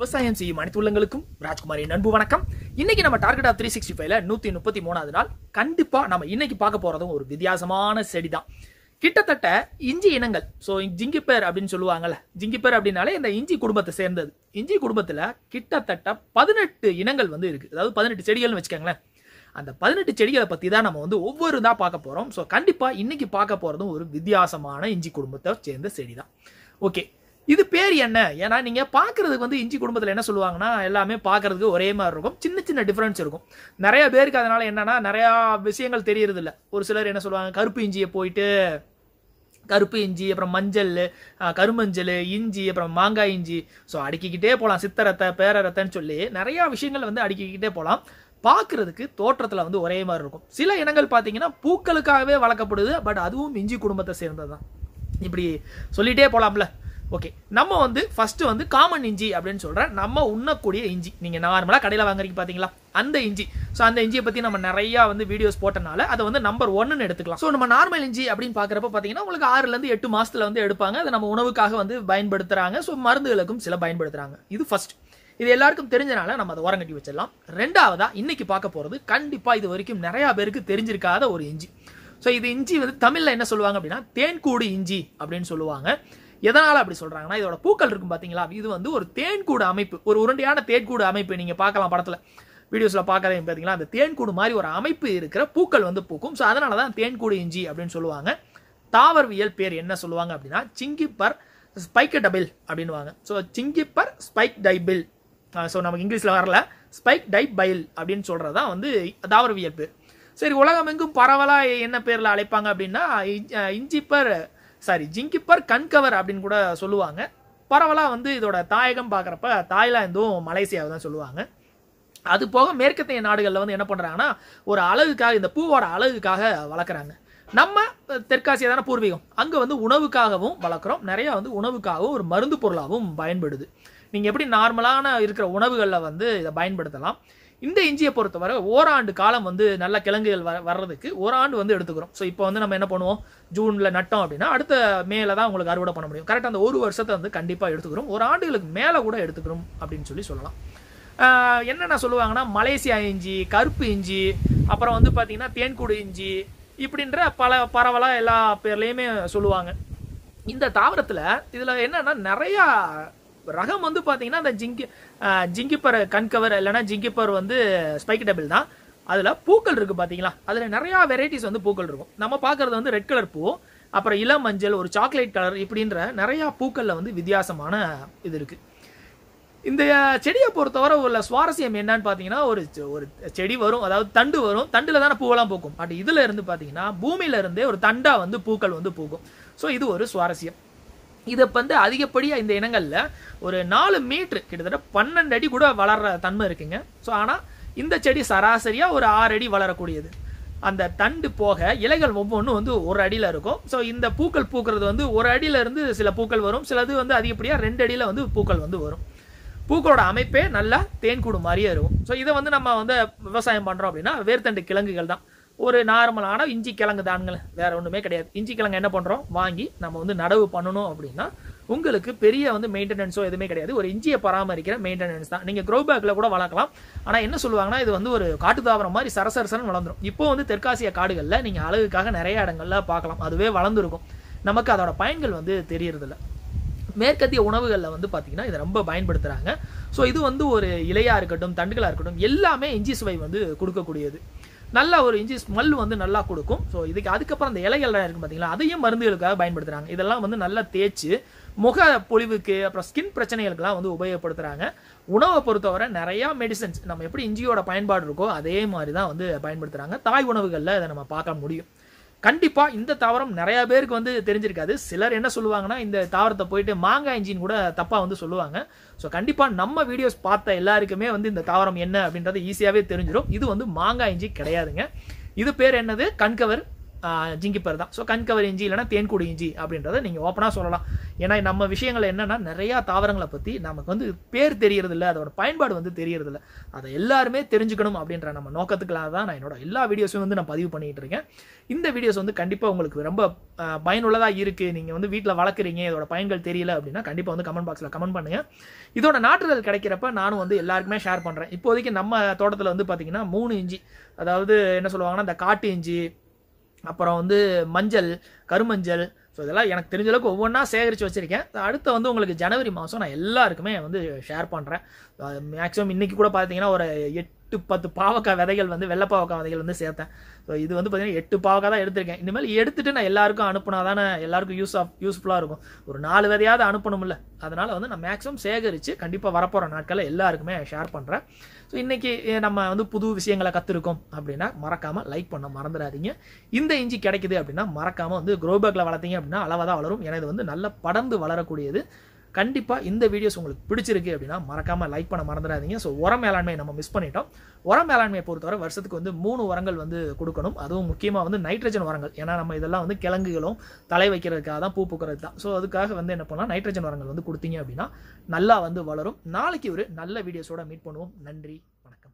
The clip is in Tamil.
விவசாயம் செய்யும் அனைத்து உள்ளங்களுக்கும் ராஜ்குமாரின் அன்பு வணக்கம் இன்னைக்கு நம்ம டார்கெட் ஆஃப் த்ரீ சிக்ஸ்டி ஃபைவ்ல நூத்தி முப்பத்தி மூணாவது நாள் கண்டிப்பா நம்ம இன்னைக்கு பார்க்க போறதும் ஒரு வித்தியாசமான செடி தான் கிட்டத்தட்ட இஞ்சி இனங்கள் ஸோ ஜிங்கிப்பேர் அப்படின்னு சொல்லுவாங்கல்ல ஜிங்கிப்பேர் அப்படின்னாலே இந்த இஞ்சி குடும்பத்தை சேர்ந்தது இஞ்சி குடும்பத்துல கிட்டத்தட்ட பதினெட்டு இனங்கள் வந்து இருக்கு அதாவது பதினெட்டு செடிகள்னு வச்சுக்கோங்களேன் அந்த பதினெட்டு செடிகளை பத்தி தான் நம்ம வந்து ஒவ்வொரு தான் பார்க்க போறோம் ஸோ கண்டிப்பா இன்னைக்கு பார்க்க போறதும் ஒரு வித்தியாசமான இஞ்சி குடும்பத்தை சேர்ந்த செடி தான் ஓகே இது பேர் என்ன ஏன்னா நீங்க பாக்குறதுக்கு வந்து இஞ்சி குடும்பத்துல என்ன சொல்லுவாங்கன்னா எல்லாமே பார்க்கிறதுக்கு ஒரே மாதிரி இருக்கும் சின்ன சின்ன டிஃபரன்ஸ் இருக்கும் நிறைய பேருக்கு அதனால என்னன்னா நிறைய விஷயங்கள் தெரியறது இல்ல ஒரு சிலர் என்ன சொல்லுவாங்க கருப்பு இஞ்சியை போயிட்டு கருப்பு இஞ்சி அப்புறம் மஞ்சள் அஹ், கருமஞ்சள் இஞ்சி அப்புறம் மாங்காய் இஞ்சி ஸோ அடுக்கிக்கிட்டே போகலாம் சித்தரத்தை பேரரத்தைன்னு சொல்லி நிறைய விஷயங்கள் வந்து அடுக்கிக்கிட்டே போகலாம் பார்க்கிறதுக்கு தோற்றத்தில் வந்து ஒரே மாதிரி இருக்கும் சில இனங்கள் பார்த்தீங்கன்னா பூக்களுக்காகவே வளர்க்கப்படுது பட் அதுவும் இஞ்சி குடும்பத்தை சேர்ந்தது தான் இப்படி சொல்லிட்டே போகலாம்ல ஓகே நம்ம வந்து ஃபர்ஸ்ட் வந்து காமன் இஞ்சி அப்படின்னு சொல்றேன் நம்ம உண்ணக்கூடிய இஞ்சி நீங்க நார்மலா கடையில வாங்குறீங்க பாத்தீங்களா அந்த இஞ்சி ஸோ அந்த இஞ்சியை பத்தி நம்ம நிறைய வந்து வீடியோஸ் போட்டனால அதை வந்து நம்பர் ஒன்னு எடுத்துக்கலாம் ஸோ நம்ம நார்மல் இஞ்சி அப்படின்னு பாக்குறப்ப பாத்தீங்கன்னா உங்களுக்கு ஆறுல இருந்து எட்டு மாசத்துல வந்து எடுப்பாங்க அதை நம்ம உணவுக்காக வந்து பயன்படுத்துறாங்க ஸோ மருந்துகளுக்கும் சில பயன்படுத்துறாங்க இது ஃபர்ஸ்ட் இது எல்லாருக்கும் தெரிஞ்சனால நம்ம அதை ஓரங்கட்டி வச்சிடலாம் ரெண்டாவதா இன்னைக்கு பார்க்க போறது கண்டிப்பா இது வரைக்கும் நிறைய பேருக்கு தெரிஞ்சிருக்காத ஒரு இஞ்சி ஸோ இது இஞ்சி வந்து தமிழ்ல என்ன சொல்லுவாங்க அப்படின்னா தேன்கூடு இஞ்சி அப்படின்னு சொல்லுவாங்க எதனால அப்படி சொல்றாங்கன்னா இதோட பூக்கள் இருக்கும் பாத்தீங்களா இது வந்து ஒரு தேன்கூடு அமைப்பு ஒரு உருண்டையான தேன்கூடு அமைப்பு நீங்க பார்க்கலாம் படத்துல வீடியோஸ்ல பார்க்கறீங்க பாத்தீங்களா அந்த தேன்கூடு மாதிரி ஒரு அமைப்பு இருக்கிற பூக்கள் வந்து பூக்கும் ஸோ அதனால தான் தேன்கூடு இஞ்சி அப்படின்னு சொல்லுவாங்க தாவரவியல் பேர் என்ன சொல்லுவாங்க அப்படின்னா சிங்கிப்பர் ஸ்பைக் டபிள் அப்படின்னுவாங்க ஸோ சிங்கிப்பர் ஸ்பைக் டைபிள் ஸோ நமக்கு இங்கிலீஷில் வரல ஸ்பைக் டைபைல் அப்படின்னு சொல்கிறது தான் வந்து தாவரவியல் பேர் சரி உலகமெங்கும் பரவலாக என்ன பேரில் அழைப்பாங்க அப்படின்னா இ- அஹ் இஞ்சிப்பர் சாரி ஜிங்கிப்பர் கண்கவர் அப்படின்னு கூட சொல்லுவாங்க பரவலாக வந்து இதோட தாயகம் பார்க்குறப்ப தாய்லாந்தும் மலேசியாவை தான் சொல்லுவாங்க அது போக மேற்கத்திய நாடுகளில் வந்து என்ன பண்ணுறாங்கன்னா ஒரு அழகுக்காக இந்த பூவோட அழகுக்காக வளர்க்குறாங்க நம்ம அஹ், தெற்காசியா தானே பூர்வீகம் அங்கே வந்து உணவுக்காகவும் வளர்க்குறோம் நிறைய வந்து உணவுக்காகவும் ஒரு மருந்து பொருளாகவும் பயன்படுது நீங்கள் எப்படி நார்மலான இருக்கிற உணவுகளில் வந்து இதை பயன்படுத்தலாம் இந்த இஞ்சியை பொறுத்தவரை ஓராண்டு காலம் வந்து நல்ல கிழங்குகள் வர வர்றதுக்கு ஓராண்டு வந்து எடுத்துக்கிறோம் ஸோ இப்போ வந்து நம்ம என்ன பண்ணுவோம் ஜூனில் நட்டோம் அப்படின்னா அடுத்த மேல தான் உங்களுக்கு அறுவடை பண்ண முடியும் கரெக்டாக அந்த ஒரு வருஷத்தை வந்து கண்டிப்பாக எடுத்துக்கிறோம் ஒரு ஆண்டுகளுக்கு மேலே கூட எடுத்துக்கிறோம் அப்படின்னு சொல்லி சொல்லலாம் ஆஹ் என்னென்ன சொல்லுவாங்கன்னா மலேசியா இஞ்சி கருப்பு இஞ்சி அப்புறம் வந்து பார்த்தீங்கன்னா தேன்கூடு இஞ்சி இப்படின்ற பல பரவலாக எல்லா பேர்லேயுமே சொல்லுவாங்க இந்த தாவரத்தில் இதில் என்னன்னா நிறையா ரகம் வந்து பார்த்தீங்கன்னா அந்த ஜிங்கி ஆஹ் ஜிங்கிப்பர் கண்கவர் இல்லைன்னா ஜிங்கிப்பர் வந்து ஸ்பைக் டபிள் தான் அதில் பூக்கள் இருக்குது பார்த்தீங்களா அதில் நிறையா வெரைட்டிஸ் வந்து பூக்கள் இருக்கும் நம்ம பார்க்குறது வந்து ரெட் கலர் பூ அப்புறம் இளம் மஞ்சள் ஒரு சாக்லேட் கலர் இப்படின்ற நிறையா பூக்களில் வந்து வித்தியாசமான இது இருக்குது இந்த செடியை பொறுத்தவரை உள்ள சுவாரஸ்யம் என்னன்னு பார்த்தீங்கன்னா ஒரு செ- ஒரு செடி வரும் அதாவது தண்டு வரும் தண்டுல தானே பூவெல்லாம் பூக்கும் பட் இதுல இருந்து பார்த்தீங்கன்னா பூமியில இருந்தே ஒரு தண்டா வந்து பூக்கள் வந்து பூக்கும் ஸோ இது ஒரு சுவாரஸ்யம் இதை வந்து அதிகப்படியாக இந்த இனங்கள்ல ஒரு நாலு மீட்டர் கிட்டத்தட்ட பன்னெண்டு அடி கூட வளர்ற தன்மை இருக்குங்க ஸோ ஆனால் இந்த செடி சராசரியா ஒரு ஆறு அடி வளரக்கூடியது அந்த தண்டு போக இலைகள் ஒவ்வொன்றும் வந்து ஒரு அடியில் இருக்கும் ஸோ இந்த பூக்கள் பூக்கிறது வந்து ஒரு அடியில இருந்து சில பூக்கள் வரும் சிலது வந்து அதிகப்படியாக ரெண்டு அடியில் வந்து பூக்கள் வந்து வரும் பூக்களோட அமைப்பே நல்லா தேன்கூடு மாதிரியே இருக்கும் ஸோ இதை வந்து நம்ம வந்து விவசாயம் பண்ணுறோம் அப்படின்னா வேர்த்தண்டு கிழங்குகள் தான் ஒரு நார்மலான இஞ்சி கிழங்கு தானுங்களேன் வேற ஒன்றுமே கிடையாது இஞ்சி கிழங்கு என்ன பண்ணுறோம் வாங்கி நம்ம வந்து நடவு பண்ணணும் அப்படின்னா உங்களுக்கு பெரிய வந்து மெயின்டெனன்ஸோ எதுவுமே கிடையாது ஒரு இஞ்சியை பராமரிக்கிற மெயின்டெனன்ஸ் தான் நீங்கள் க்ரோ பேக்கில் கூட வளர்க்கலாம் ஆனால் என்ன சொல்லுவாங்கன்னா இது வந்து ஒரு காட்டு தாவரம் மாதிரி சரசரசரன்னு வளர்ந்துரும் இப்போ வந்து தெற்காசிய காடுகளில் நீங்கள் அழகுக்காக நிறைய இடங்கள்ல பார்க்கலாம் அதுவே வளர்ந்துருக்கும் நமக்கு அதோட பயன்கள் வந்து தெரியறதில்ல மேற்கத்திய உணவுகளில் வந்து பார்த்தீங்கன்னா இதை ரொம்ப பயன்படுத்துகிறாங்க ஸோ இது வந்து ஒரு இலையாக இருக்கட்டும் தண்டுகளாக இருக்கட்டும் எல்லாமே இஞ்சி சுவை வந்து கொடுக்கக்கூடியது நல்ல ஒரு இஞ்சி ஸ்மெல் வந்து நல்லா கொடுக்கும் ஸோ இதுக்கு அதுக்கப்புறம் அந்த இலைகள்லாம் இருக்கும் பார்த்தீங்களா அதையும் மருந்துகளுக்காக பயன்படுத்துகிறாங்க இதெல்லாம் வந்து நல்லா தேய்ச்சி முக பொலிவுக்கு அப்புறம் ஸ்கின் பிரச்சனைகளுக்கெல்லாம் வந்து உபயோகப்படுத்துகிறாங்க உணவை பொறுத்தவரை நிறையா மெடிசன்ஸ் நம்ம எப்படி இஞ்சியோட பயன்பாடு இருக்கோ அதே மாதிரி தான் வந்து பயன்படுத்துகிறாங்க தாய் உணவுகளில் இதை நம்ம பார்க்க முடியும் கண்டிப்பா இந்த தாவரம் நிறைய பேருக்கு வந்து தெரிஞ்சிருக்காது சிலர் என்ன சொல்லுவாங்கன்னா இந்த தாவரத்தை போயிட்டு மாங்காய் இஞ்சின்னு கூட தப்பா வந்து சொல்லுவாங்க ஸோ கண்டிப்பா நம்ம வீடியோஸ் பார்த்த எல்லாருக்குமே வந்து இந்த தாவரம் என்ன அப்படின்றது ஈஸியாவே தெரிஞ்சிடும் இது வந்து மாங்காய் இஞ்சி கிடையாதுங்க இது பேர் என்னது கண்கவர் ஜிங்கிப்பர் தான் ஸோ கண்கவர் இஞ்சி இல்லைனா தேன்கூடு இஞ்சி அப்படின்றத நீங்கள் ஓப்பனாக சொல்லலாம் ஏன்னா நம்ம விஷயங்கள் என்னன்னா நிறையா தாவரங்களை பற்றி நமக்கு வந்து பேர் தெரியறதில்ல அதோட பயன்பாடு வந்து தெரியறதில்ல அதை எல்லாருமே தெரிஞ்சுக்கணும் அப்படின்ற நம்ம நோக்கத்துக்காக தான் நான் என்னோட எல்லா வீடியோஸும் வந்து நான் பதிவு பண்ணிட்டு இருக்கேன் இந்த வீடியோஸ் வந்து கண்டிப்பாக உங்களுக்கு ரொம்ப பயனுள்ளதாக இருக்குது நீங்கள் வந்து வீட்டில் வளர்க்குறீங்க இதோட பயன்கள் தெரியல அப்படின்னா கண்டிப்பாக வந்து கமெண்ட் பாக்ஸில் கமெண்ட் பண்ணுங்க இதோட நாற்றுகள் கிடைக்கிறப்ப நானும் வந்து எல்லாருக்குமே ஷேர் பண்ணுறேன் இப்போதைக்கு நம்ம தோட்டத்தில் வந்து பார்த்தீங்கன்னா மூணு இஞ்சி அதாவது என்ன சொல்லுவாங்கன்னா இந்த காட்டு இஞ்சி அப்புறம் வந்து மஞ்சள் கருமஞ்சள் ஸோ இதெல்லாம் எனக்கு தெரிஞ்ச அளவுக்கு ஒவ்வொன்றா சேகரித்து வச்சுருக்கேன் அடுத்து வந்து உங்களுக்கு ஜனவரி மாதம் நான் எல்லாருக்குமே வந்து ஷேர் பண்ணுறேன் மேக்ஸிமம் இன்றைக்கி கூட பார்த்தீங்கன்னா ஒரு எட்டு பத்து பாவக்காய் விதைகள் வந்து வெள்ளை பாவக்காய் விதைகள் வந்து சேர்த்தேன் ஸோ இது வந்து பார்த்தீங்கன்னா எட்டு பாவக்காய் தான் எடுத்திருக்கேன் இனிமேல் எடுத்துட்டு நான் எல்லாருக்கும் அனுப்புனா தானே எல்லாருக்கும் யூஸ் ஆஃப் யூஸ்ஃபுல்லாக இருக்கும் ஒரு நாலு விதையாவது அனுப்பணும்ல அதனால் வந்து நான் மேக்ஸிமம் சேகரித்து கண்டிப்பாக வரப்போகிற நாட்களில் எல்லாருக்குமே ஷேர் பண்ணுறேன் ஸோ இன்றைக்கி நம்ம வந்து புது விஷயங்களை கற்றுருக்கோம் அப்படின்னா மறக்காமல் லைக் பண்ண மறந்துடாதீங்க இந்த இஞ்சி கிடைக்குது அப்படின்னா மறக்காமல் வந்து க்ரோபேக்கில் வளர்த்தீங்க அப்படின்னா அளவாக தான் வளரும் ஏன்னா இது வந்து நல்ல படர்ந்து வளரக்கூடியது கண்டிப்பாக இந்த வீடியோஸ் உங்களுக்கு பிடிச்சிருக்கு அப்படின்னா மறக்காமல் லைக் பண்ண மறந்துடாதீங்க ஸோ உரம் மேலாண்மை நம்ம மிஸ் பண்ணிட்டோம் உரம் மேலாண்மையை பொறுத்தவரை வருஷத்துக்கு வந்து மூணு உரங்கள் வந்து கொடுக்கணும் அதுவும் முக்கியமாக வந்து நைட்ரஜன் உரங்கள் ஏன்னா நம்ம இதெல்லாம் வந்து கிழங்குகளும் தலை வைக்கிறதுக்காக தான் பூ பூக்கிறது தான் ஸோ அதுக்காக வந்து என்ன பண்ணலாம் நைட்ரஜன் உரங்கள் வந்து கொடுத்தீங்க அப்படின்னா நல்லா வந்து வளரும் நாளைக்கு ஒரு நல்ல வீடியோஸோட மீட் பண்ணுவோம் நன்றி வணக்கம்